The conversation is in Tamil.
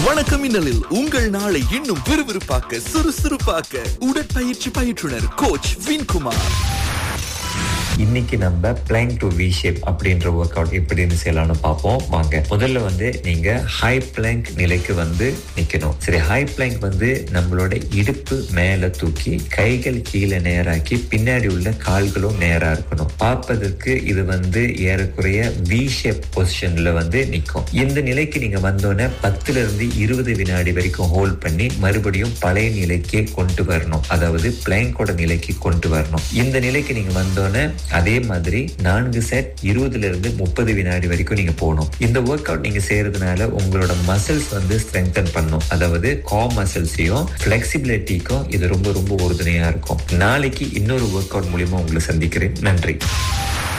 வணக்கம் மின்னலில் உங்கள் நாளை இன்னும் விறுவிறுப்பாக்க சுறுசுறுப்பாக்க உடற்பயிற்சி பயிற்றுனர் கோச் வின்குமார் இன்னைக்கு நம்ம பிளாங் டு வி ஷேப் அப்படின்ற ஒர்க் அவுட் எப்படின்னு செய்யலாம்னு பார்ப்போம் வாங்க முதல்ல வந்து நீங்க ஹை பிளாங்க் நிலைக்கு வந்து நிக்கணும் சரி ஹை பிளாங்க் வந்து நம்மளோட இடுப்பு மேல தூக்கி கைகள் கீழே நேராக்கி பின்னாடி உள்ள கால்களும் நேரா இருக்கணும் பார்ப்பதற்கு இது வந்து ஏறக்குறைய வி ஷேப் பொசிஷன்ல வந்து நிக்கும் இந்த நிலைக்கு நீங்க வந்தோடனே பத்துல இருந்து இருபது வினாடி வரைக்கும் ஹோல்ட் பண்ணி மறுபடியும் பழைய நிலைக்கு கொண்டு வரணும் அதாவது பிளாங்கோட நிலைக்கு கொண்டு வரணும் இந்த நிலைக்கு நீங்க வந்தோடனே அதே மாதிரி நான்கு செட் இருபதுல இருந்து முப்பது வினாடி வரைக்கும் நீங்க போகணும் இந்த ஒர்க் அவுட் நீங்க செய்யறதுனால உங்களோட மசில்ஸ் வந்து ஸ்ட்ரெங்தன் பண்ணும் அதாவது கா மசில்ஸையும் பிளெக்சிபிலிட்டிக்கும் இது ரொம்ப ரொம்ப உறுதுணையா இருக்கும் நாளைக்கு இன்னொரு ஒர்க் அவுட் மூலியமா உங்களை சந்திக்கிறேன் நன்றி